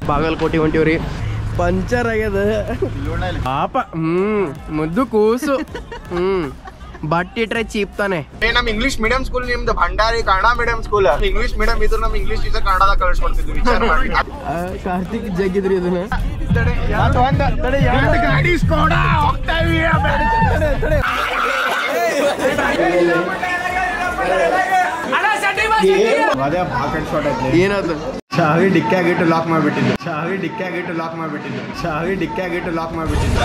Bagalkot ಹೊಂಟಿವ್ರಿ puncture ಆಗ್ಯದ ಪಾಪ ಹ್ಮ್ ಮುದ್ದು ಕೂಸು ಹ್ಮ್ ಬಟ್ ಇಟ್ರೆ ಚೀಪ್ ತಾನೆ ಏ ನಮ್ ಇಂಗ್ಲಿಷ್ ಮೀಡಿಯಂ ಸ್ಕೂಲ್ ನಿಮ್ದು Bhandari Kannada medium school English medium ಇದ್ರು ನಮ್ ಇಂಗ್ಲಿಷ್ ಟೀಚರ್ ಕನ್ನಡದಾಗ ಕಳಿಸ್ಕೊಡ್ತಿದ್ವಿ ವಿಚಾರ ಮಾಡಿ ಆ, ಕಾರ್ತಿಕ್ ಜಗ್ಗಿದ್ರಿ ಇದನ್ನ ಗಾಡಿ ಸ್ಕೋಡ ಹೋಗ್ತಾ ಅದೇ ಪಾಕೆಟ್ ಶಾಟ್ ಐತಿ ಏನದು ಶಾವಿ ಡಿಕ್ಕಿ ಆಗಿಟ್ಟು ಲಾಕ್ ಮಾಡ್ಬಿಟ್ಟಿದ್ದು ಶಾವಿ ಡಿಕ್ಕಿ ಆಗಿಟ್ಟು ಲಾಕ್ ಮಾಡ್ಬಿಟ್ಟಿದ್ದು ಶಾವಿ ಡಿಕ್ಕಿ ಆಗಿಟ್ಟು ಲಾಕ್ ಮಾಡ್ಬಿಟ್ಟಿದ್ದು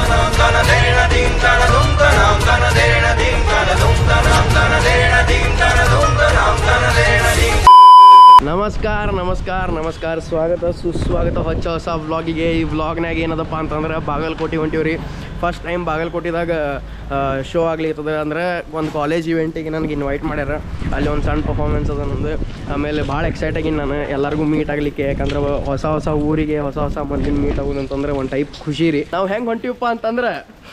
ನಮಸ್ಕಾರ ನಮಸ್ಕಾರ ನಮಸ್ಕಾರ ಸ್ವಾಗತ ಸುಸ್ವಾಗತ ಹೊಚ್ಚ ಹೊಸ ವ್ಲಾಗಿಗೆ ಈ ವ್ಲಾಗ್ನಾಗ ಏನದಪ್ಪ ಅಂತಂದ್ರೆ ಬಾಗಲಕೋಟೆ ಹೊಂಟಿವ್ರಿ ಫಸ್ಟ್ ಟೈಮ್ ಬಾಗಲಕೋಟೆದಾಗ ಶೋ ಆಗ್ಲಿರ್ತದ ಅಂದ್ರೆ ಒಂದು ಕಾಲೇಜ್ ಇವೆಂಟಿಗೆ ನನಗೆ ಇನ್ವೈಟ್ ಮಾಡ್ಯಾರ ಅಲ್ಲಿ ಒಂದು ಸಣ್ಣ ಪರ್ಫಾರ್ಮೆನ್ಸ್ ಅದ ನಂದು ಆಮೇಲೆ ಭಾಳ ಎಕ್ಸೈಟ್ ಆಗಿನಿ ನಾನು ಎಲ್ಲರಿಗೂ ಮೀಟ್ ಆಗಲಿಕ್ಕೆ ಯಾಕಂದ್ರೆ ಹೊಸ ಹೊಸ ಊರಿಗೆ ಹೊಸ ಹೊಸ ಮಂದಿನ ಮೀಟ್ ಆಗೋದು ಅಂತಂದ್ರೆ ಒಂದು ಟೈಪ್ ಖುಷಿ ರೀ ನಾವು ಹೆಂಗೆ ಹೊಂಟಿವಪ್ಪ ಅಂತಂದ್ರೆ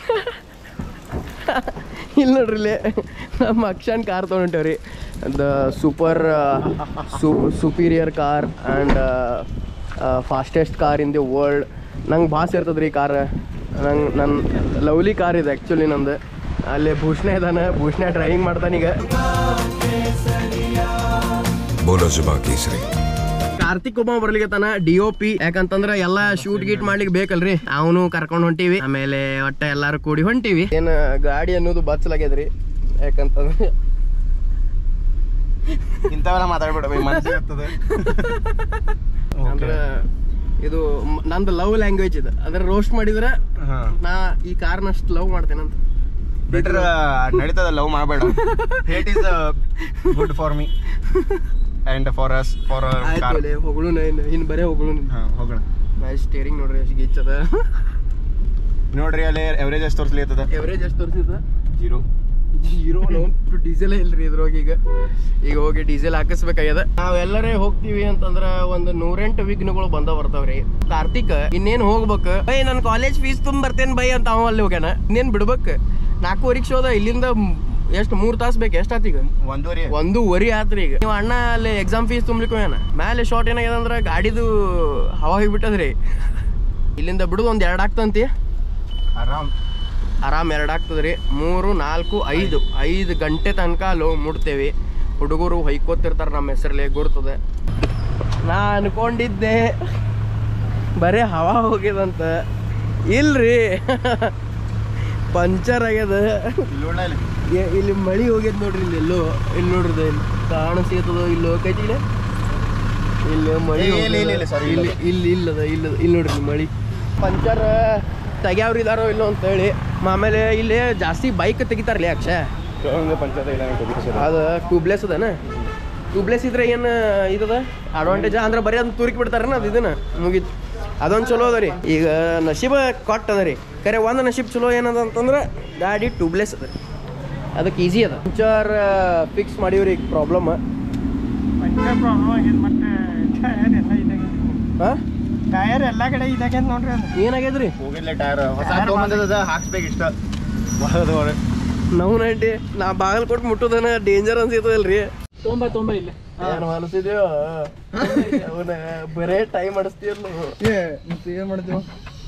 ಇಲ್ಲಿ ನೋಡ್ರಿ ಇಲ್ಲಿ ನಮ್ಮ ಅಕ್ಷನ್ ಕಾರ್ ತೊಗೊಂಡೇವ್ರಿ the super superior car and fastest car in the world ನಂಗೆ ಭಾಳ ಸೇರ್ತದ್ರಿ ಕಾರ್ ನಂಗೆ ನನ್ನ ಲವ್ಲಿ ಕಾರ್ ಇದೆ ಆ್ಯಕ್ಚುಲಿ ನಂದು ಅಲ್ಲಿ ಭೂಷಣ ಇದ್ದಾನೆ ಭೂಷಣ ಡ್ರೈವಿಂಗ್ ಮಾಡ್ತಾನೀಗ बोलो जुबा केसरी ಕಾರ್ತಿಕ್ ಒಬ್ಬ ಬರ್ಲಿಕತ್ತಾನ ಡಿ ಒ ಪಿ ಯಾಕಂತಂದ್ರ ಎಲ್ಲಾ ಶೂಟ್ ಗೀಟ್ ಮಾಡ್ಲಿಕ್ಕೆ ಬೇಕಲ್ರಿ ಅವನು ಕರ್ಕೊಂಡ್ ಹೊಂಟಿವಿ ಆಮೇಲೆ ಒಟ್ಟ ಎಲ್ಲಾರು ಕೂಡಿ ಹೊಂಟಿವಿ ಏನ್ ಗಾಡಿ ಅನ್ನೋದು ಬಚ್ಚಲಾಗ್ಯದ್ರಿ ಯಾಕಂತಂದ್ರೆ ಇಂಥವೆಲ್ಲ ಮಾತಾಡ್ಬಿಡ ಮನಸ್ಸಿಗೆ ಆಗ್ತದೆ ಅಂದ್ರ ಇದು ಮ್- ನಂದು ಲವ್ ಲ್ಯಾಂಗ್ವೇಜ್ ಇದು ಅಂದ್ರೆ ರೋಸ್ಟ್ ಮಾಡಿದ್ರ ನಾ ಈ ಕಾರ್ನಷ್ಟು ಲವ್ ಮಾಡ್ತೇನಂತ ಬೆಟರ್ ನಡೀತದ ಲವ್ ಮಾಡಬೇಡ hate is good for me and for us for ಆಯ್ತು ಹೊಗಳು ಇನ್ ಬರೇ ಹೊಗಳು ಹೋಗೋಣ ಸ್ಟೇರಿಂಗ್ ನೋಡ್ರಿ ಎಷ್ಟು ಗೀಚದ ನೋಡ್ರಿ ಅಲ್ಲಿ ಎವರೇಜ್ ಎಷ್ಟು ತೋರಿಸ್ಲಿ ಆಯ್ತದ ಎವರೇಜ್ ಎಷ್ಟು ತೋರಿಸಿದ ಜೀರೋ ಹೀರೋ ಡೀಸೆಲ್ ಇಲ್ರಿ ಇದ್ರೊಳಗೆ ಈಗ ಈಗ ಹೋಗಿ ಡೀಸೆಲ್ ಹಾಕಿಸ್ಬೇಕಾಗ್ಯದ ನಾವೆಲ್ಲರೇ ಹೋಗ್ತೀವಿ ಅಂತಂದ್ರ ಒಂದು ನೂರೆಂಟು ವಿಘ್ನಗಳು ಬಂದ ಬರ್ತಾವ್ರಿ ಕಾರ್ತಿಕ್ ಇನ್ನೇನ್ ಹೋಗ್ಬೇಕು ಬೈ ನನ್ ಕಾಲೇಜ್ ಫೀಸ್ ತುಂಬ ಬರ್ತೇನೆ ಬೈ ಅಂತ ಅವ ಅಲ್ಲಿ ಹೋಗ್ಯಾನ ಇನ್ನೇನ್ ಬಿಡ್ಬೇಕು ನಾಲ್ಕೂವರೆಗೆ ಶೋದ ಇಲ್ಲಿಂದ ಎಷ್ಟು ಮೂರ್ ತಾಸ್ ಬೇಕು ಎಷ್ಟಾತೀಗ ಒಂದೂವರೆ ಒಂದೂವರೆ ಆತ್ರಿ ಈಗ ನೀವು ಅಣ್ಣ ಅಲ್ಲಿ ಎಕ್ಸಾಮ್ ಫೀಸ್ ತುಂಬ್ಲಿಕ್ಕೆ ಹೋಗ್ಯಾನ ಮೇಲೆ ಶಾರ್ಟ್ ಏನಾಗ್ಯದ ಅಂದ್ರೆ ಗಾಡಿದು ಹವಾ ಹೋಗ್ಬಿಟ್ಟದ್ರಿ ಇಲ್ಲಿಂದ ಬಿಡುದು ಒಂದ್ ಎರಡ್ ಆಗ್ತಂತಿ ಆರಾಮ್ ಆರಾಮ್ ಎರಡು ಆಗ್ತದ್ರಿ ಮೂರು ನಾಲ್ಕು ಐದು ಐದು ಗಂಟೆ ತನಕ ಲೋ ಮುಡ್ತೇವಿ ಹುಡುಗರು ಹೊಯ್ಕೋತಿರ್ತಾರೆ ನಮ್ಮ ಹೆಸರಲ್ಲಿ ಗುರ್ತದೆ ನಾ ಅನ್ಕೊಂಡಿದ್ದೆ ಬರೀ ಹವಾ ಹೋಗ್ಯದಂತ ಇಲ್ರಿ ಪಂಚರ್ ಆಗ್ಯದ ಇಲ್ಲಿ ನೋಡ್ಲಾ ಇಲ್ಲಿ. ಎ- ಇಲ್ಲಿ ಮಳಿ ಹೋಗ್ಯದ ನೋಡ್ರಿ ಇಲ್ಲಿ ಎಲ್ಲೋ ಇಲ್ಲಿ ನೋಡ್ರಿ ಇಲ್ಲಿ ಕಾಣಿಸ್ತದೋ ಇಲ್ಲೋ ಕೈತಿಲೆ ಇಲ್ಲಿ ಮಳಿ ಏ, ಇಲ್ಲ, ಇಲ್ಲ, ಇಲ್ಲ, ಹೋಗ್ಯದ. sorry, ಇಲ್ಲಿ ಇಲ್ಲಿ ಇಲ್ಲದ ಇಲ್ಲದ ಇಲ್ಲಿ ನೋಡ್ರಿ ಇಲ್ಲಿ ಮಳಿ ಪಂಚರ್ ತೆಗ್ಯಾವ್ರು ಇದಾರೋ ಇಲ್ಲೋ ಅಂತ ಹೇಳಿ ಆಮೇಲೆ ಇಲ್ಲಿ ಜಾಸ್ತಿ ಬೈಕ್ ತೆಗಿತಾರಲಿ ಅಕ್ಷ ಅದು ಟ್ಯೂಬ್ಲೆಸ್ ಅದೇನ ಟ್ಯೂಬ್ಲೆಸ್ ಇದ್ರೆ ಏನು ಇದದ ಅಡ್ವಾಂಟೇಜ್ ಅಂದ್ರೆ ಬರೀ ಅದನ್ನ ತುರುಕಿ ಬಿಡ್ತಾರನ ಅದು ಇದನ್ನ ಮುಗೀತು ಅದೊಂದು ಚಲೋ ಅದ ರೀ ಈಗ ನಶೀಬ ಕೊಟ್ಟ ಅದ ರೀ ಕರೆ ಒಂದು ನಶೀಬ್ ಚಲೋ ಏನದ ಅಂತಂದ್ರೆ ಗಾಡಿ ಟ್ಯೂಬ್ಲೆಸ್ ಅದ ಅದಕ್ಕೆ ಈಸಿ ಅದ ಪಂಚರ್ ಫಿಕ್ಸ್ ಮಾಡೀವ್ರಿ ಈಗ ಪ್ರಾಬ್ಲಮ್ ಹಾಂ ಟೈರ್ ಎಲ್ಲ ಕಡೆ ಇದಾಗೆ ನೋಡ್ರಿ ಅದು ಏನಾಗ್ಯದ್ರಿ ಹೋಗಿಲ್ಲ ಟೈರ್ ಹೊಸ ತೊಗೊಂಬಂದದ ಹಾಕ್ಸ್ಬೇಕು ಇಷ್ಟ ನಾವು ನೈಂಟಿ ನಾ ಬಾಗಲ್ಕೋಟ್ ಮುಟ್ಟೋದನ ಡೇಂಜರ್ ಅನ್ಸಿತ್ತದಲ್ರಿ ತೊಂಬ ತೊಂಬ ಇಲ್ಲ ಏನು ಅನಿಸಿದ್ಯೋ ಅವನ ಬರೇ ಟೈಮ್ ಅಡಿಸ್ತೀಯಲ್ಲ ಏ ಮತ್ತೆ ಏನ್ ಮಾಡ್ತೀವಿ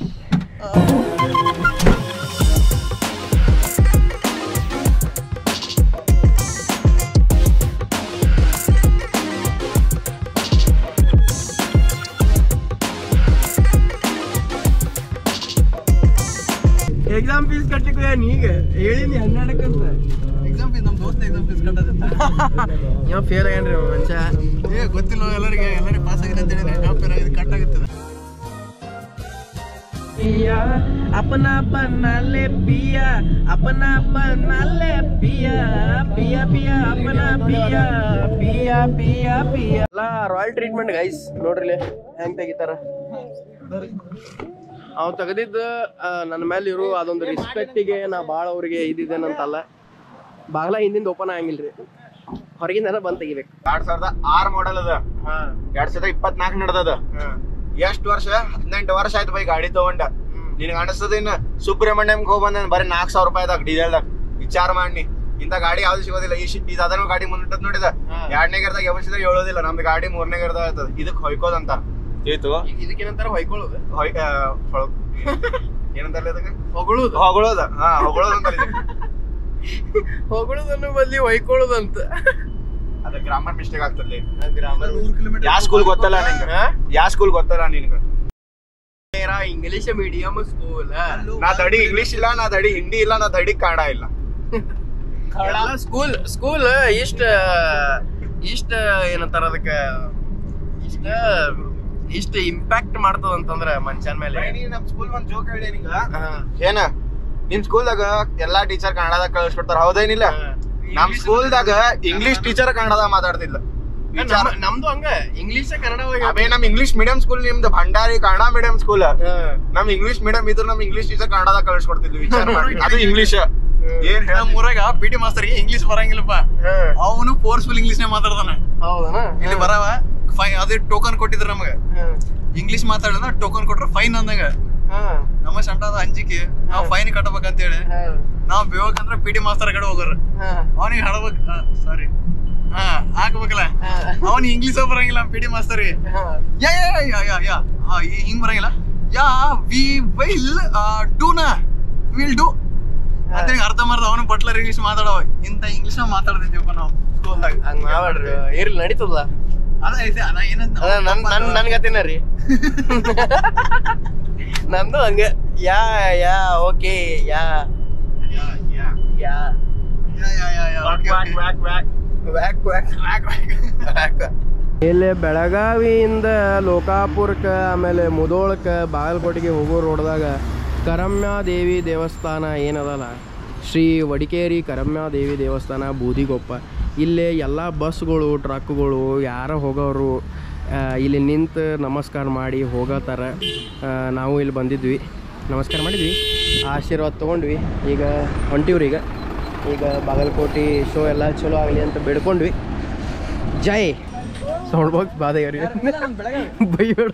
ಎಕ್ಸಾಮ್ ಫೀಸ್ ಕಟ್ಲಿಕ್ಕೆ ನೀಗ ಹೇಳಿನಿ ಹನ್ನೆರಡಕ್ಕಂತ ಎಕ್ಸಾಮ್ ಫೀಸ್ ನಮ್ಮ ದೋಸ್ತ ಎಕ್ಸಾಮ್ ಫೀಸ್ ಕಟ್ಟದ ಯಾವ ಫೇಲ್ ಆಗ್ಯಾನ್ರಿ ಅವ ಮನುಷ್ಯ ಏ ಗೊತ್ತಿಲ್ಲ ಎಲ್ಲರಿಗೆ ಎಲ್ಲರಿಗೆ ಪಾಸ್ ಆಗಿದೆ ಅಂತ ಹೇಳಿ ಟಾಪ್ ಏರ್ ಆಗಿದೆ ಕಟ್ ಆಗುತ್ತದೆ पिया अपना अपना ले पिया अपना अपना ले पिया पिया पिया अपना पिया पिया पिया पिया ಎಲ್ಲ ರಾಯಲ್ ಟ್ರೀಟ್ಮೆಂಟ್ ಗೈಸ್ ನೋಡ್ರಿ ಹೆಂಗ್ ತೆಗಿತಾರ ಅವ್ ತೆಗೆದಿದ್ದು ನನ್ನ ಮೇಲೆ ಇರೋ ಅದೊಂದು ರೆಸ್ಪೆಕ್ಟಿಗೆ ನಾ ಭಾಳ ಅವ್ರಿಗೆ ಇದ್ದಿದ್ದೇನಂತಲ್ಲ ಬಾಗ್ಲ ಹಿಂದಿಂದ ಓಪನ್ ಆಗಂಗಿಲ್ರಿ ಹೊರಗಿಂದ ಬಂದ್ ತೆಗಿಬೇಕು ಎರಡ್ ಸಾವಿರದ ಆರ್ ಮಾಡಲ್ ಅದ ಎರಡ್ ಸಾವಿರದ ಇಪ್ಪತ್ನಾಲ್ಕು ನಡ್ದದ ಎಷ್ಟ್ ವರ್ಷ ಹದಿನೆಂಟು ವರ್ಷ ಆಯ್ತು ಬೈ ಗಾಡಿ ತಗೊಂಡ ನಿನಗೆ ಅನಿಸ್ತದ ಇನ್ನ ಸುಬ್ರಹ್ಮಣ್ಯಂಗೆ ಹೋಗಿ ಬಂದ ಬರೀ ನಾಲ್ಕು ಸಾವಿರ ರೂಪಾಯಿದಾಗ ಡೀಸೆಲ್ದಾಗ ವಿಚಾರ ಮಾಡಿ ಇಂಥ ಗಾಡಿ ಯಾವ್ದು ಸಿಗೋದಿಲ್ಲ ಈ ಶಿ ಇದು ಅದನ್ನು ಗಾಡಿ ಮುಂದಿಟ್ಟದ್ ನೋಡಿದ ಎರಡನೇ ಗರ್ದಾಗ ಯಾವಸಿದಾಗ ಹೇಳೋದಿಲ್ಲ ನಮ್ದು ಗಾಡಿ ಮೂರನೇ ಗರ್ದಾಗ ಆಯ್ತದ ಇದಕ್ಕೆ ಹೊಯ್ಕೋದಂತ ತಿಳಿತು ಇದಕ್ಕೇನಂತಾರ ಹೊಯ್ಕೊಳ್ಳೋದು ಹೊಯ್ ಆ, ಹೊಳ- ಏನಂತಾರಲ್ಲ ಅದಕ್ಕೆ ಹೊಗಳೋದು ಹೊಗಳೋದ ಹಾ ಹೊಗಳೋದ ಅಂತಾರ ಇದಕ್ಕೆ. ಹೊಗಳೋದನ್ನು ಬದ್ಲಿ ಹೊಯ್ಕೊಳ್ಳೋದಂತ ಅದ ಗ್ರಾಮರ್ ಮಿಸ್ಟೇಕ್ ಆಗ್ತದೆ ಗ್ರಾಮರ್ ಯಾವ ಸ್ಕೂಲ್ ಗೊತ್ತಲ್ಲ ನಿಂಗ ಯಾವ ಸ್ಕೂಲ್ ಗೊತ್ತಲ್ಲ ನಿನ್ಗ ಇಂಗ್ಲಿಷ್ ಮೀಡಿಯಂ ಸ್ಕೂಲ್ ನಾ ದಡಿ ಇಂಗ್ಲಿಷ್ ಇಲ್ಲ ನಾ ದಡಿ ಹಿಂದಿ ಇಲ್ಲ ನಾ ದಡಿ ಕನ್ನಡ ಇಲ್ಲ ಸ್ಕೂಲ್ ಸ್ಕೂಲ್ ಇಷ್ಟ ಇಷ್ಟ ಏನಂತಾರ ಅದಕ್ಕ ಇಷ್ಟ ಇಷ್ಟ ಇಂಪ್ಯಾಕ್ಟ್ ಮಾಡ್ತದ ಅಂತಂದ್ರ ಮನುಷ್ಯನ ಮೇಲೆ ನಮ್ ಸ್ಕೂಲ್ ಒಂದ್ ಜೋಕ್ ಹೇಳಿ ನಿಂಗ ಏನ ನಿಮ್ ಸ್ಕೂಲ್ದಾಗ ಎಲ್ಲಾ ಟೀಚರ್ ಕನ್ನಡದಾಗ ಕಳಿಸ್ಕೊಡ್ತಾರ ಹೌದೇನಿಲ್ಲ ನಮ್ ಸ್ಕೂಲ್ದಾಗ ಇಂಗ್ಲಿಷ್ ಟೀಚರ್ ಕನ್ನಡದಾಗ ಮಾತಾಡ್ತಿಲ್ಲ ವಿಚಾರ ನಮ್ಮ- ನಮ್ದು ಹಂಗ ಇಂಗ್ಲಿಷ್ ಕನ್ನಡ ಅಬೇ ನಮ್ ಇಂಗ್ಲಿಷ್ ಮೀಡಿಯಂ ಸ್ಕೂಲ್ ನಿಮ್ದು ಭಂಡಾರಿ ಕನ್ನಡ ಮೀಡಿಯಂ ಸ್ಕೂಲ್ ನಮ್ ಇಂಗ್ಲಿಷ್ ಮೀಡಿಯಂ ಇದ್ರು ನಮ್ ಇಂಗ್ಲಿಷ್ ಟೀಚರ್ ಕನ್ನಡದಾಗ ಕಳಿಸ್ಕೊಡ್ತಿದ್ವಿ ವಿಚಾರ ಮಾಡಿ ಅದು ಇಂಗ್ಲಿಷ್ ಏನ್ ಹೇಳ ನಮ್ಮ ಊರಾಗ ಪಿ ಟಿ ಮಾಸ್ತರ್ಗೆ ಇಂಗ್ಲಿಷ್ ಬರಂಗಿಲ್ಲಪ್ಪ ಅವನು ಫೋರ್ಸ್ಫುಲ್ ಇಂಗ್ಲಿಷ್ ನೇ ಮಾತಾಡ್ತಾನ ಹೌದನ ಇಲ್ಲಿ ಬರವ ಫೈ ಅದೇ ಟೋಕನ್ ಕೊಟ್ಟಿದ್ರ ನಮಗ ಇಂಗ್ಲಿಷ್ ಮಾತಾಡಿದ್ರ ಟೋಕನ್ ಕೊಟ್ರ ಫೈನ್ ಅಂದಂಗ ನಮ್ಮ ಸಂಟಾದ ಅಂಜಿಕೆ ನಾವ್ ಫೈನ್ ಕಟ್ಟಬೇಕಂತ ಹೇಳಿ ನಾವ್ ಬೇಕಂದ್ರ ಪಿ ಟಿ ಮಾಸ್ತರ್ ಕಡೆ ಹೋಗೋರು ಅವನಿಗೆ ಹಡಬೇಕು ಸಾರಿ ಹಾ ಹಾಕ್ಬೇಕಲ್ಲ ಅವನ್ ಇಂಗ್ಲಿಷ್ ಬರಂಗಿಲ್ಲ P T master yeah yeah yeah yeah yeah ಆ, ಈ- ಹಿಂಗ್ ಬರಂಗಿಲ್ಲ ಯಾ ವಿ ವಿಲ್ ಡೂನ ವಿಲ್ ಡೂ ಅಂತ ಅರ್ಧ ಮರ್ಧ ಅವನು ಬಟ್ಲರ್ ಇಂಗ್ಲಿಷ್ ಮಾತಾಡವ ಇಂತ ಇಂಗ್ಲಿಷ್ ಮಾತಾಡ್ತಿದ್ದೀವಪ್ಪ ನಾವು ಸ್ಕೂಲ್ದಾಗ ಹಂಗ ಮಾಡ್ರಿ ಇರ್ಲಿ ನಡೀತದ ಅದ ಐತೆ ಅದ ಏನಂತ ಅದ ನನ್ ನನ್ ನನ್ಗತಿನ ರೀ ನಂದು ಹಂಗ yeah yeah okay yeah yeah yeah yeah yeah yeah okay okay ವ್ಯಾಕ್ ವ್ಯಾಕ್ ವ್ಯಾಕ್ ಇಲ್ಲಿ ಬೆಳಗಾವಿಯಿಂದ ಲೋಕಾಪುರಕ್ಕೆ ಆಮೇಲೆ ಮುದೋಳಕ್ಕೆ ಬಾಗಲಕೋಟೆಗೆ ಹೋಗೋ ರೋಡ್ದಾಗ ಕರಮ್ಯಾದೇವಿ ದೇವಸ್ಥಾನ ಏನದಲ್ಲ ಶ್ರೀ ವಡಿಕೇರಿ ಕರಮ್ಯಾದೇವಿ ದೇವಸ್ಥಾನ ಬೂದಿಗೊಪ್ಪ ಇಲ್ಲಿ ಎಲ್ಲ ಬಸ್ಗಳು ಟ್ರಕ್ಗಳು ಯಾರ ಹೋಗೋರು ಆ, ಇಲ್ಲಿ ನಿಂತು ನಮಸ್ಕಾರ ಮಾಡಿ ಹೋಗತ್ತಾರ ಆ, ನಾವು ಇಲ್ಲಿ ಬಂದಿದ್ವಿ ನಮಸ್ಕಾರ ಮಾಡಿದ್ವಿ ಆಶೀರ್ವಾದ ತೊಗೊಂಡ್ವಿ ಈಗ ಹೊಂಟಿವ್ರಿ ಈಗ ಈಗ ಬಾಗಲಕೋಟೆ ಶೋ ಎಲ್ಲ ಚಲೋ ಆಗಲಿ ಅಂತ ಬೇಡ್ಕೊಂಡ್ವಿ ಜೈ ಸೌಂಡ್ ಬಾಕ್ಸ್ ಬಾದೆಯವ್ರಿ ಬೈಬೇಡ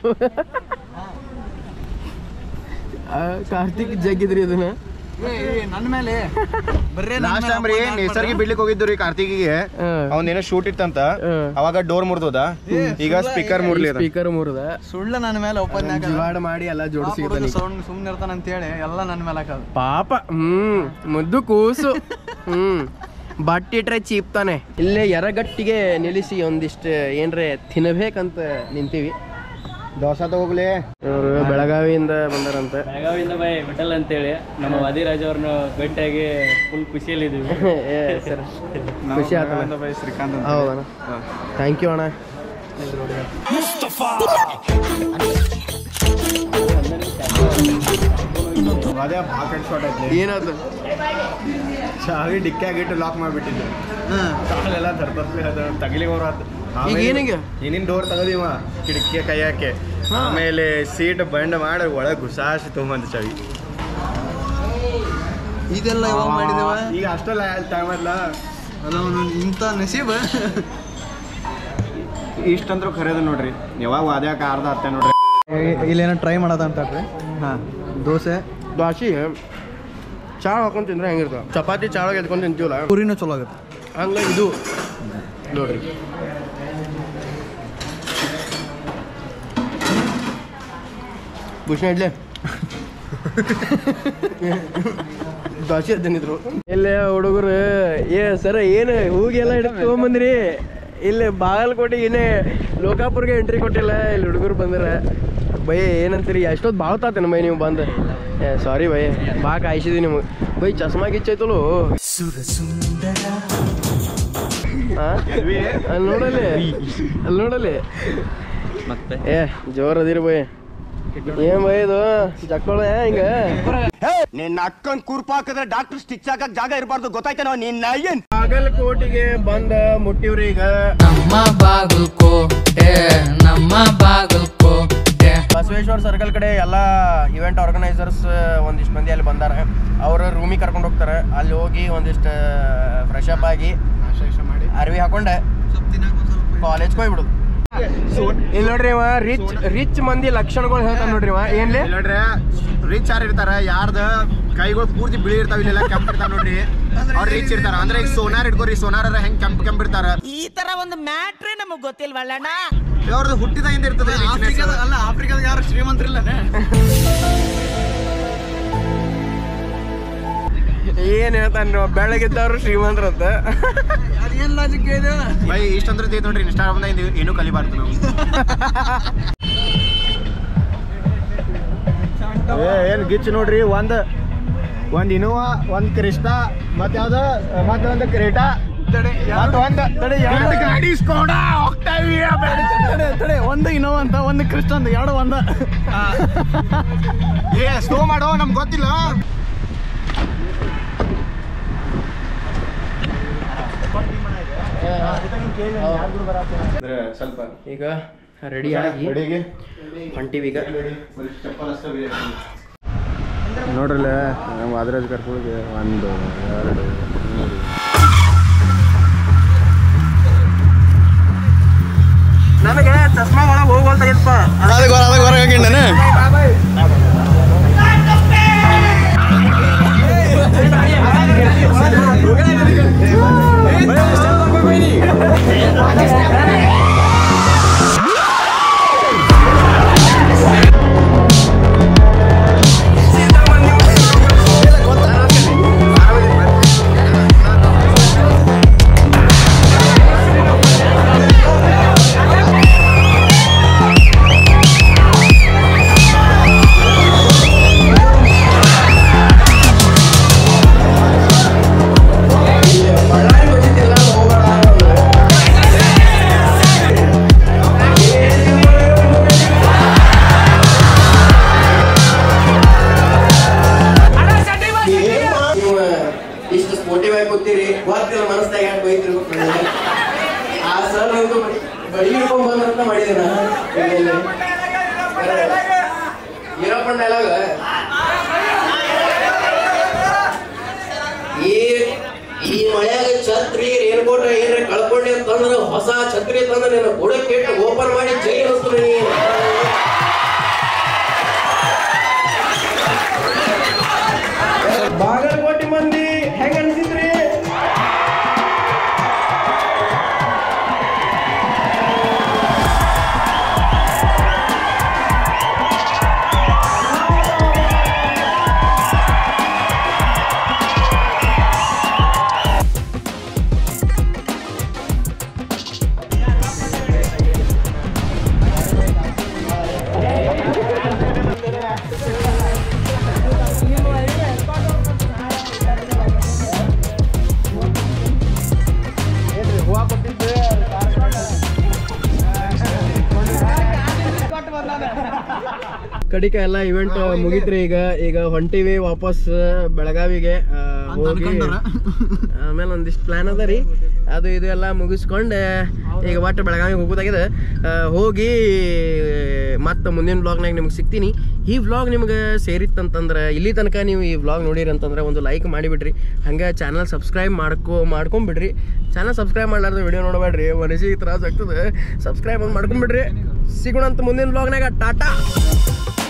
ಆ, ಕಾರ್ತಿಕ್ ಜಗ್ಗಿದ್ರಿ ಅದನ್ನ ನನ್ನ ಮೇಲೆ ಬರ್ರೇ ಲಾಸ್ಟ್ ಟೈಮ್ ರೀ ನೇಸರ್ಗಿ ಬಿಡ್ಲಿಕ್ಕೆ ಹೋಗಿದ್ದು ರೀ ಕಾರ್ತಿಕಿಗೆ ಹಾ. ಅವ್ನ ಏನೋ ಶೂಟ್ ಇತ್ತಂತ ಹಾ. ಅವಾಗ ಡೋರ್ ಮುರ್ದೋದ ಈಗ ಸ್ಪೀಕರ್ ಮುರ್ಲಿ ಅದ. ಸ್ಪೀಕರ್ ಮುರಿದ ಸುಳ್ಳ ನನ್ನ ಮೇಲೆ ಒಪ್ಪಂದ ಜಿವಾಡ್ ಮಾಡಿ ಎಲ್ಲ ಜೋಡಿಸಿ ಸೌಂಡ್ ಸುಮ್ನೆ ಇರ್ತಾನ ಅಂತ ಹೇಳಿ ಎಲ್ಲ ನನ್ನ ಮೇಲೆ ಹಾಕೋದು ಪಾಪ ಹ್ಮ್ ಮುದ್ದು ಕೂಸು ಹ್ಮ್ ಬಟ್ಟೆ ಇಟ್ರೆ ಚೀಪ್ತಾನೆ ಇಲ್ಲೇ ಎರಗಟ್ಟಿಗೆ ನಿಲ್ಲಿಸಿ ಒಂದಿಷ್ಟು ಏನ್ರೆ ತಿನ್ನಬೇಕಂತ ನಿಂತೀವಿ ದೋಸೆ ತಗೋಗ್ಲಿ ಇವರು ಬೆಳಗಾವಿಯಿಂದ ಬಂದಾರಂತೆ ಬೆಳಗಾವಿಯಿಂದ ಬೈ ವಿಠಲ್ ಅಂತೇಳಿ ನಮ್ಮ ವಾದಿರಾಜ್ ಅವ್ರನ್ನ ಭೇಟಿಯಾಗಿ ಫುಲ್ ಖುಷಿಯಲ್ಲಿದ್ದೀವಿ ಏ ಸರ್ ಖುಷಿ ಆತಣ್ಣ ಬೈ ಶ್ರೀಕಾಂತ್ ಅಂತ ಹೌದಣ್ಣ ಥ್ಯಾಂಕ್ ಯು ಅಣ್ಣ ಅದೇ ಭಾಳ ಕಡೆ ಶಾರ್ಟ್ ಐತಿ ಏನಾದ್ರು ಚಾವಿ ಡಿಕ್ಕಿ ಆಗಿಟ್ಟು ಲಾಕ್ ಮಾಡಿಬಿಟ್ಟಿದ್ದೆ ಕಾಲೆಲ್ಲ ಧರ್ಪತ್ಲಿ ಅದ ತಗಲಿ ಅವ್ರ ಈಗ ಏನೀಗ? ಏನಿನ್ ಡೋರ್ ತಗದಿವ ಕಿಟಕಿ ಕೈಯಾಕೆ ಆಮೇಲೆ ಸೀಟ್ ಬಂಡ್ ಮಾಡಿ ಒಳಗೆ ಗುಸಾಸಿ ತೊಗೊಂಬಂದ ಚಾವಿ ಇದೆಲ್ಲ ಯಾವಾಗ ಮಾಡಿದೇವ ಈಗ ಅಷ್ಟಲ್ಲ ಟೈಮ್ ಅಲ್ಲ ಅಲ್ಲ ಅವನು ಇಂಥ ನಸೀಬ ಇಷ್ಟಂದ್ರೂ ಖರೇದ ನೋಡ್ರಿ ಯಾವಾಗ ವಾದ್ಯಾಕ ಅರ್ಧ ಹತ್ತೆ ನೋಡ್ರಿ ಇಲ್ಲೇನೋ ಟ್ರೈ ಮಾಡೋದ ಅಂತ ಹಾಂ ದೋಸೆ ದ್ವಾಸಿ ಚಾಳ ಹಾಕೊಂಡ್ ತಿಂದ್ರೆ ಹೆಂಗಿರ್ತಾವ ಚಪಾತಿ ಚಾಳ ಎದ್ಕೊಂಡು ತಿಂತೀವಲ್ಲ ಪುರಿನೂ ಚಲೋ ಆಗುತ್ತೆ ಹಂಗ ಇದು ನೋಡ್ರಿ ಭೂಷಣ ಇಡ್ಲೆ ದ್ವಾಸಿ ತಂದಿದ್ರು ಇಲ್ಲೇ ಹುಡುಗರು ಏ ಸರ ಏನು ಹೂಗೆಲ್ಲ ಹಿಡಿದು ತೊಗೊಂಬಂದ್ರಿ ಇಲ್ಲಿ ಬಾಗಲಕೋಟೆಗೆ ಏನೇ ಲೋಕಾಪುರ್ಗೆ ಎಂಟ್ರಿ ಕೊಟ್ಟಿಲ್ಲ ಇಲ್ಲಿ ಹುಡುಗರು ಬಂದ್ರ ಬೈ ಏನಂತೀರಿ ಎಷ್ಟೊತ್ತು ಭಾಳ ತಾತೇನ ಬೈ ನೀವು ಬಂದು ಏ ಸಾರಿ ಬೈ ಬಾ ಕಾಯಿಸಿದಿ ನಿಮಗೆ ಬೈ ಚಸ್ಮಾ ಗಿಚ್ಚೈತಲು ಅಲ್ಲಿ ನೋಡಲ್ಲಿ ಅಲ್ಲಿ ನೋಡಲ್ಲಿ ಮತ್ತೆ ಏ ಜೋರ್ ಅದಿರಿ ಬೈ ಏನ್ ಬೈ ಇದು ಜಕ್ಕೊಳ ಹಿಂಗ ನಿನ್ನ ಅಕ್ಕನ್ ಕುರ್ಪಾಕಿದ್ರೆ ಡಾಕ್ಟರ್ ಸ್ಟಿಚ್ ಹಾಕಕ್ ಜಾಗ ಇರಬಾರ್ದು ಗೊತ್ತಾಯ್ತೇನೋ ನಿನ್ನ ಏನ್ ಬಾಗಲಕೋಟೆಗೆ ಬಂದ ಮುಟ್ಟಿವ್ರಿ ಈಗ ನಮ್ಮ ಬಾಗಲಕೋಟೆ ನಮ್ಮ ಬಾಗಲಕೋಟೆ ಬಸವೇಶ್ವರ ಸರ್ಕಲ್ ಕಡೆ ಎಲ್ಲ ಇವೆಂಟ್ ಆರ್ಗನೈಸರ್ಸ್ ಒಂದಿಷ್ಟು ಮಂದಿ ಅಲ್ಲಿ ಬಂದಾರ ಅವ್ರ ರೂಮಿಗೆ ಕರ್ಕೊಂಡು ಹೋಗ್ತಾರೆ ಅಲ್ಲಿ ಹೋಗಿ ಒಂದಿಷ್ಟು ಫ್ರೆಶ್ ಅಪ್ ಆಗಿ ಅರ್ವಿ ಹಾಕೊಂಡೆ ಕಾಲೇಜ್ಗೆ ಹೋಗ್ಬಿಡುದು ಇಲ್ಲಿ ನೋಡ್ರಿ ಇವ ರಿಚ್ ರಿಚ್ ಮಂದಿ ಲಕ್ಷಣಗಳು ಹೇಳ್ತಾನೆ ನೋಡ್ರಿ ಇವ ಏನ್ಲಿ ನೋಡ್ರಿ ರಿಚ್ ಯಾರು ಇರ್ತಾರ ಯಾರ್ದ ಕೈಗಳು ಪೂರ್ತಿ ಬಿಳಿ ಇರ್ತಾವ ಇಲ್ಲೆಲ್ಲ ಕೆಂಪ್ ಇರ್ತಾವ ನೋಡ್ರಿ ಅವ್ರು ರಿಚ್ ಇರ್ತಾರ ಅಂದ್ರೆ ಈಗ ಸೋನಾರ್ ಇಟ್ಕೋರಿ ಸೋನಾರ ಹೆಂಗ್ ಕೆಂಪ್ ಕೆಂಪ್ ಇರ್ತಾರ ಈ ತರ ಒಂದು ಮ್ಯಾಟ್ರೇ ನಮಗ್ ಗೊತ್ತಿಲ್ವಲ್ಲಣ್ಣ ಅವ್ರದ್ದು ಹುಟ್ಟಿದಾಗಿಂದ ಇರ್ತದೆ ಆಫ್ರಿಕಾದ ಅಲ್ಲ ಆಫ್ರಿಕಾದ ಯಾರು ಶ್ರೀಮಂತರಿಲ್ಲನೆ ಏನ್ ಹೇಳ್ತಾನ ಬೆಳಗಿದ್ದವ್ರು ಶ್ರೀಮಂತರಂತ ಅದೇನ್ ಲಾಜಿಕ್ ಇದೆ ಬೈ ಇಷ್ಟಂದ್ರೆ ಐತೆ ನೋಡ್ರಿ ಇನ್ಸ್ಟಾಗ್ರಾಮ್ದಾಗ ಏನೂ ಕಲಿಬಾರ್ದು ನಾವು ಏ ಏನು ಗಿಚ್ ನೋಡ್ರಿ ಒಂದ್ ಒಂದ್ ಇನೋವಾ ಒಂದ್ ಕ್ರಿಸ್ಟಾ ಮತ್ ಯಾವ್ದ ಮತ್ ಒಂದ್ ಕ್ರೇಟಾ ಮತ್ ಒಂದ್ ಎರಡ್ ಗಾಡಿ ಸ್ಕೋಡಾ ಹೋಗ್ತಾವಿಯ ತಡೆ ತಡೆ ಒಂದು ಇನೋವಾ ಅಂತ ಒಂದು ಕ್ರಿಸ್ಟನ್ ಎರಡು ಒಂದ ಏ ಸ್ಲೋ ಮಾಡೋ ನಮ್ಗೆ ಗೊತ್ತಿಲ್ಲ ಸ್ವಲ್ಪ ಈಗ ರೆಡಿ ಆಗಿ ರೆಡಿಗೆ ಹೊಂಟಿವಿ ಈಗ ನೋಡ್ರಲ್ಲ ನಮ್ಮ ವಾದರಾಜ್ ಕರ್ಕೊಳಿಗೆ ಒಂದು ಎರಡು ಮೂರು ನನಗೆ ಚಸ್ಮಾ ಒಳಗೆ ಹೋಗೋಲ್ತಾಗಿತ್ತಪ್ಪ ಅದಕ್ಕೆ ಹೊರ ಅದಕ್ಕೆ ಹೊರಗೆ ಹಾಕಿಣ್ಣನೆ ನೀವು ಇಷ್ಟು ಸ್ಪೋಟಿವ್ ಆಗಿ ಕೂತೀರಿ ಗೊತ್ತಿಲ್ಲ ಮನಸ್ಸಾಗ ಯಾಕೆ ಬೈತಿರ್ಬೇಕು ನನಗೆ. ಆ ಸರ್ ಒಂದು ಬಡಿ ಹಿಡ್ಕೊಂಡ್ ಬಂದ್ರಂತ ಮಾಡಿದೆ ನಾನು ಏನಪ್ಪ ಡೈಲಾಗ್ ಈ ಈ ಮಳ್ಯಾಗ ಛತ್ರಿ ರೇನ್ಕೋಟ್ ಏನ್ರ ಕಳ್ಕೊಂಡೆ ಅಂತಂದ್ರ ಹೊಸ ಛತ್ರಿ ತಂದ್ರೆ ನಿನ್ನ ಬುಡಕ್ಕೆ ಇಟ್ಟು ಓಪನ್ ಮಾಡಿ ಜೈ ಅನಿಸ್ತು ನೀ ಬಾಗಲಕೋಟೆ ಮಂದಿ ಹೆಂಗ ಅನ್ಸಿದ್ರಿ ಕಡಿಕ ಎಲ್ಲ ಇವೆಂಟ್ ಮುಗಿತ್ರಿ ಈಗ ಈಗ ಹೊಂಟಿವಿ ವಾಪಸ್ ಬೆಳಗಾವಿಗೆ ಆ, ಹೋಗಿ ಆಮೇಲೆ ಒಂದಿಷ್ಟು ಪ್ಲಾನ್ ಅದ ರೀ ಅದು ಇದು ಎಲ್ಲ ಮುಗಿಸ್ಕೊಂಡು ಈಗ ಒಟ್ಟು ಬೆಳಗಾವಿಗೆ ಹೋಗೋದಾಗಿದೆ ಆ, ಹೋಗಿ ಮತ್ತೆ ಮುಂದಿನ ವ್ಲಾಗ್ನಾಗ ನಿಮ್ಗೆ ಸಿಗ್ತೀನಿ ಈ ವ್ಲಾಗ್ ನಿಮ್ಗೆ ಸೇರಿತ್ತಂತಂದ್ರೆ ಇಲ್ಲಿ ತನಕ ನೀವು ಈ ವ್ಲಾಗ್ ನೋಡಿರಿ ಅಂತಂದ್ರೆ ಒಂದು ಲೈಕ್ ಮಾಡಿಬಿಡ್ರಿ ಹಂಗೆ ಚಾನಲ್ ಸಬ್ಸ್ಕ್ರೈಬ್ ಮಾಡ್ಕೊ ಮಾಡ್ಕೊಂಬಿಡ್ರಿ ಚಾನಲ್ ಸಬ್ಸ್ಕ್ರೈಬ್ ಮಾಡ್ಲಾರ್ದು ವಿಡಿಯೋ ನೋಡಬೇಡ್ರಿ ಮನಸ್ಸಿಗೆ ತ್ರಾಸ ಆಗ್ತದೆ ಸಬ್ಸ್ಕ್ರೈಬ್ ಒಂದು ಮಾಡ್ಕೊಂಬಿಡ್ರಿ ಸಿಗೋಣ ಅಂತ ಮುಂದಿನ ವ್ಲಾಗ್ನಾಗ ಟಾಟಾ